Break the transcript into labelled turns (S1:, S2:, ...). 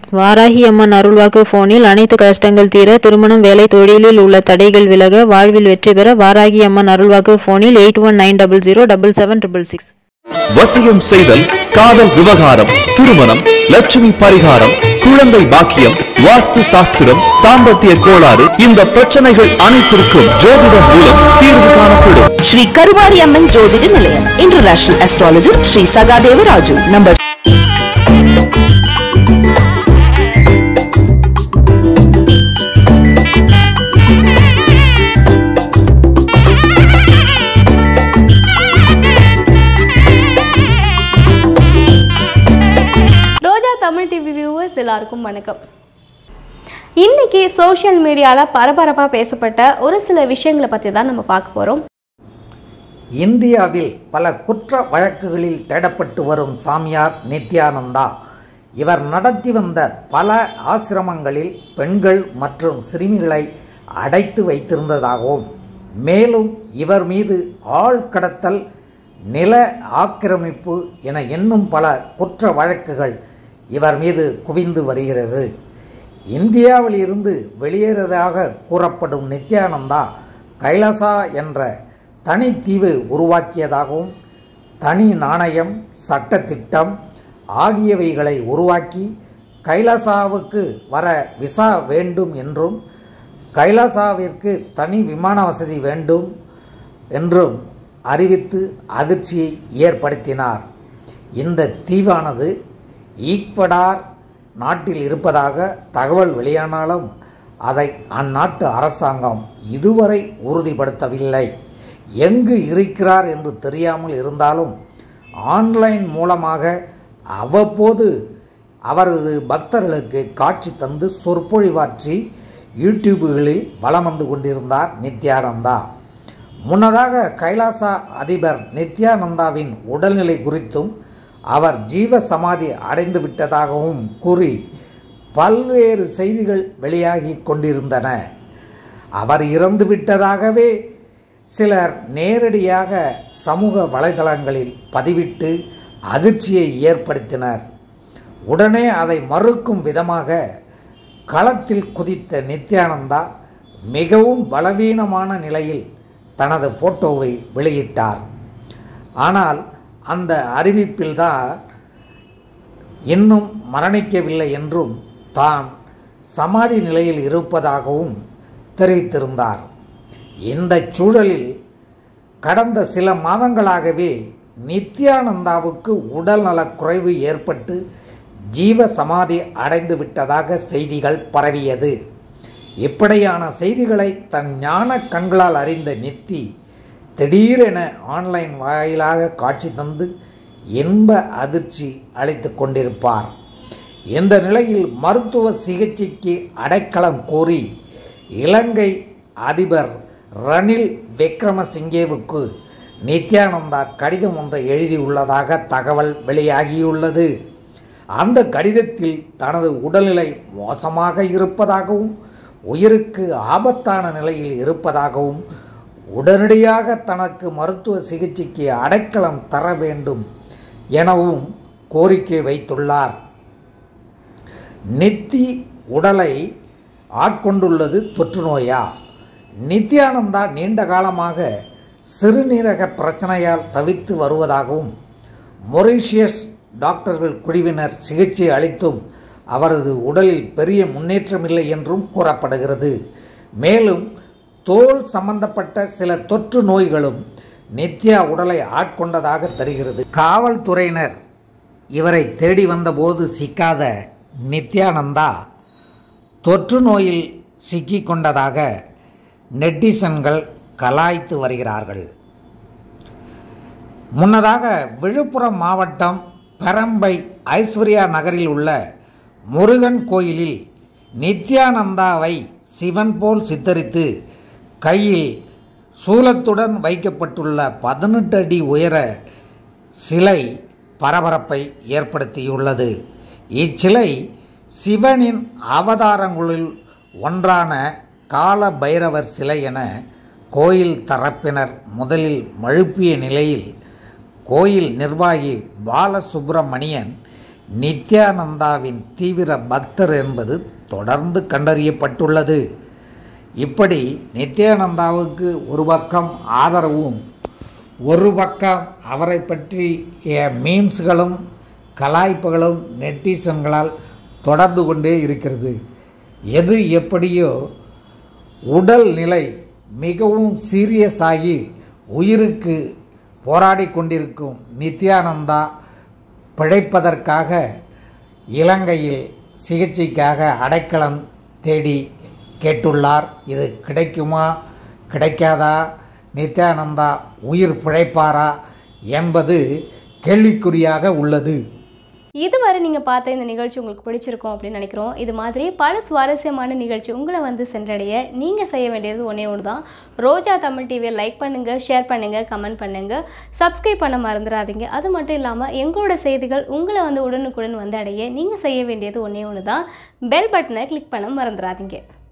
S1: வாராகி அம்மன் அருள்வாக்கு போனில் அனைத்து கஷ்டங்கள் தீர திருமணம் வேலை தொழிலில் உள்ள தடைகள் விலக வாழ்வில் வெற்றி பெற வாராகி அம்மன் அருள்வாக்கு போனில் eight one nine double zero double seven triple six
S2: வசியம் செய்தல் காதல் விவகாரம் திருமணம் லட்சுமி பரிகாரம் குழந்தை பாக்கியம் வாஸ்து சாஸ்திரம் தாம்பத்திய கோளாறு இந்த பிரச்சனைகள் அனைத்திற்கும் ஜோதிடம் மூலம் தீர்வு காணப்படும்
S3: ಶ್ರೀ ಕರುವಾರಿ ಅಮ್ಮನ್ ಜ್ಯೋತಿಡ ನಿಲಯ international astrologer Shri Sahadevaraju number
S4: Roja Tamil TV viewers எல்லாருக்கும் வணக்கம் இன்னைக்கு சோஷியல் மீடியாவில் பரபரப்பாக பேசப்பட்ட ஒரு சில விஷயங்களை பற்றி தான் நம்ம பார்க்க போகிறோம்
S5: இந்தியாவில் பல குற்ற வழக்குகளில் தேடப்பட்டு வரும் சாமியார் நித்யானந்தா இவர் நடத்தி வந்த பல ஆசிரமங்களில் பெண்கள் மற்றும் சிறுமிகளை அடைத்து வைத்திருந்ததாகவும் மேலும் இவர் மீது ஆள் கடத்தல் நில ஆக்கிரமிப்பு என இன்னும் பல குற்ற வழக்குகள் இவர் மீது குவிந்து வருகிறது இந்தியாவில் இருந்து வெளியேறதாக கூறப்படும் நித்யானந்தா கைலாசா என்ற தனித்தீவு உருவாக்கியதாகவும் தனி நாணயம் சட்டத்திட்டம் ஆகியவைகளை உருவாக்கி கைலாசாவுக்கு வர விசா வேண்டும் என்றும் கைலாசாவிற்கு தனி விமான வசதி வேண்டும் என்றும் அறிவித்து அதிர்ச்சியை ஏற்படுத்தினார் இந்த தீவானது ஈக்வடார் நாட்டில் இருப்பதாக தகவல் வெளியானாலும் அதை அந்நாட்டு அரசாங்கம் இதுவரை உறுதிப்படுத்தவில்லை எங்கு இருக்கிறார் என்று தெரியாமல் இருந்தாலும் ஆன்லைன் மூலமாக அவ்வப்போது அவரது பக்தர்களுக்கு காட்சி தந்து சொற்பொழிவாற்றி யூடியூபுகளில் வலம் வந்து கொண்டிருந்தார் நித்யானந்தா முன்னதாக கைலாசா அதிபர் நித்யானந்தாவின் உடல்நிலை குறித்தும் அவர் ஜீவ சமாதி அடைந்து விட்டதாகவும் கூறி பல்வேறு செய்திகள் வெளியாகி கொண்டிருந்தன அவர் இறந்து விட்டதாகவே சிலர் நேரடியாக சமூக வலைதளங்களில் பதிவிட்டு அதிர்ச்சியை ஏற்படுத்தினர் உடனே அதை மறுக்கும் விதமாக களத்தில் குதித்த நித்யானந்தா மிகவும் பலவீனமான நிலையில் தனது போட்டோவை வெளியிட்டார் ஆனால் அந்த அறிவிப்பில்தான் இன்னும் மரணிக்கவில்லை என்றும் தான் சமாதி நிலையில் இருப்பதாகவும் தெரிவித்திருந்தார் இந்த சூழலில் கடந்த சில மாதங்களாகவே நித்யானந்தாவுக்கு உடல்நலக் குறைவு ஏற்பட்டு ஜீவ சமாதி அடைந்து விட்டதாக செய்திகள் பரவியது இப்படியான செய்திகளை தன் ஞான கண்களால் அறிந்த நித்தி திடீரென ஆன்லைன் வாயிலாக காட்சி தந்து இன்ப அதிர்ச்சி அளித்து கொண்டிருப்பார் இந்த நிலையில் மருத்துவ சிகிச்சைக்கு அடைக்கலம் கோரி இலங்கை அதிபர் ரணில் விக்ரமசிங்கேவுக்கு நித்யானந்தா கடிதம் ஒன்றை எழுதியுள்ளதாக தகவல் வெளியாகியுள்ளது அந்த கடிதத்தில் தனது உடல்நிலை மோசமாக இருப்பதாகவும் உயிருக்கு ஆபத்தான நிலையில் இருப்பதாகவும் உடனடியாக தனக்கு மருத்துவ சிகிச்சைக்கு அடைக்கலம் தர வேண்டும் எனவும் கோரிக்கை வைத்துள்ளார் நெத்தி உடலை ஆட்கொண்டுள்ளது தொற்று நோயா நித்யானந்தா நீண்ட காலமாக சிறுநீரக பிரச்சனையால் தவித்து வருவதாகவும் மொரீஷியஸ் டாக்டர்கள் குழுவினர் சிகிச்சை அளித்தும் அவரது உடலில் பெரிய முன்னேற்றமில்லை என்றும் கூறப்படுகிறது மேலும் தோல் சம்பந்தப்பட்ட சில தொற்று நோய்களும் நித்யா உடலை ஆட்கொண்டதாக தெரிகிறது காவல்துறையினர் இவரை தேடி வந்தபோது சிக்காத நித்யானந்தா தொற்று நோயில் சிக்கிக் கொண்டதாக நெட்டிசன்கள் கலாய்த்து வருகிறார்கள் முன்னதாக விழுப்புரம் மாவட்டம் பெரம்பை ஐஸ்வர்யா நகரில் உள்ள முருகன் கோயிலில் நித்யானந்தாவை சிவன் போல் சித்தரித்து கையில் சூலத்துடன் வைக்கப்பட்டுள்ள பதினெட்டு அடி உயர சிலை பரபரப்பை ஏற்படுத்தியுள்ளது இச்சிலை சிவனின் அவதாரங்களில் ஒன்றான கால பைரவர் சிலை என கோயில் தரப்பினர் முதலில் மழுப்பிய நிலையில் கோயில் நிர்வாகி பாலசுப்பிரமணியன் நித்யானந்தாவின் தீவிர பக்தர் என்பது தொடர்ந்து கண்டறியப்பட்டுள்ளது இப்படி நித்யானந்தாவுக்கு ஒரு பக்கம் ஆதரவும் ஒரு பக்கம் அவரை பற்றிய மீம்ஸ்களும் கலாய்ப்புகளும் நெட்டிசன்களால் தொடர்ந்து கொண்டே இருக்கிறது எது எப்படியோ உடல் நிலை மிகவும் சீரியஸ் ஆகி உயிருக்கு போராடி கொண்டிருக்கும் நித்யானந்தா பிழைப்பதற்காக இலங்கையில் சிகிச்சைக்காக அடைக்கலம் தேடி கேட்டுள்ளார் இது கிடைக்குமா கிடைக்காதா நித்யானந்தா உயிர் பிழைப்பாரா என்பது கேள்விக்குறியாக உள்ளது
S4: இதுவரை நீங்கள் பார்த்த இந்த நிகழ்ச்சி உங்களுக்கு பிடிச்சிருக்கும் அப்படின்னு நினைக்கிறோம் இது மாதிரி பல சுவாரஸ்யமான நிகழ்ச்சி உங்களை வந்து சென்றடைய நீங்கள் செய்ய வேண்டியது ஒன்றே ஒன்று தான் ரோஜா தமிழ் டிவியை லைக் பண்ணுங்கள் ஷேர் பண்ணுங்கள் கமெண்ட் பண்ணுங்கள் சப்ஸ்கிரைப் பண்ண மறந்துடாதீங்க அது மட்டும் இல்லாமல் எங்களோட செய்திகள் உங்களை வந்து உடனுக்குடன் வந்து அடைய நீங்கள் செய்ய வேண்டியது ஒன்றே ஒன்று தான் பெல் பட்டனை கிளிக் பண்ண மறந்துடாதீங்க